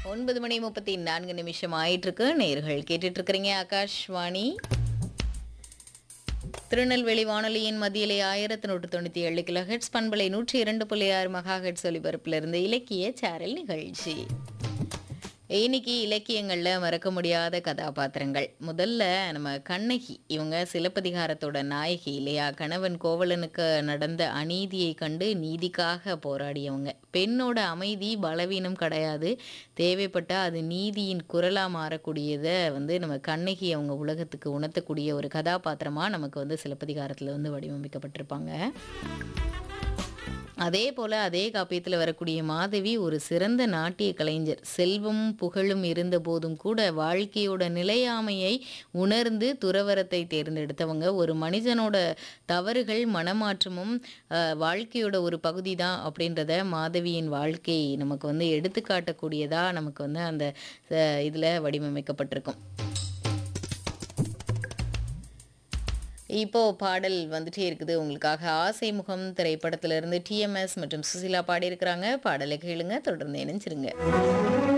ஒன்பது மணி முப்பத்தி நான்கு நிமிஷம் ஆயிட்டு இருக்கு நேர்கள் கேட்டுட்டு இருக்கிறீங்க ஆகாஷ்வாணி திருநெல்வேலி வானொலியின் மத்தியிலே ஆயிரத்தி நூற்று தொண்ணூற்றி ஏழு கிலோ ஹெட்ஸ் பண்பலை நூற்றி இரண்டு புள்ளி ஆறு மகா ஹெட்ஸ் ஒலிபரப்பிலிருந்து இலக்கிய சேரல் நிகழ்ச்சி இன்னைக்கு இலக்கியங்களில் மறக்க முடியாத கதாபாத்திரங்கள் முதல்ல நம்ம கண்ணகி இவங்க சிலப்பதிகாரத்தோட நாயகி இல்லையா கணவன் கோவலனுக்கு நடந்த அநீதியை கண்டு நீதிக்காக போராடியவங்க பெண்ணோட அமைதி பலவீனம் கிடையாது தேவைப்பட்ட அது நீதியின் குரலாக மாறக்கூடியதை வந்து நம்ம கண்ணகி அவங்க உலகத்துக்கு உணர்த்தக்கூடிய ஒரு கதாபாத்திரமாக நமக்கு வந்து சிலப்பதிகாரத்தில் வந்து வடிவமைக்கப்பட்டிருப்பாங்க அதே போல அதே காப்பியத்தில் வரக்கூடிய மாதவி ஒரு சிறந்த நாட்டிய கலைஞர் செல்வமும் புகழும் இருந்த போதும் கூட வாழ்க்கையோட நிலையாமையை உணர்ந்து துறவரத்தை தேர்ந்தெடுத்தவங்க ஒரு மனிதனோட தவறுகள் மனமாற்றமும் அஹ், வாழ்க்கையோட ஒரு பகுதி தான் அப்படின்றத மாதவியின் வாழ்க்கை நமக்கு வந்து எடுத்துக்காட்டக்கூடியதாக நமக்கு வந்து அந்த இதில் வடிவமைக்கப்பட்டிருக்கும் இப்போ பாடல் வந்துட்டே இருக்குது உங்களுக்காக ஆசை முகம் திரைப்படத்திலிருந்து டிஎம்எஸ் மற்றும் சுசிலா பாடியிருக்கிறாங்க பாடலை கேளுங்க தொடர்ந்து இணைஞ்சிருங்க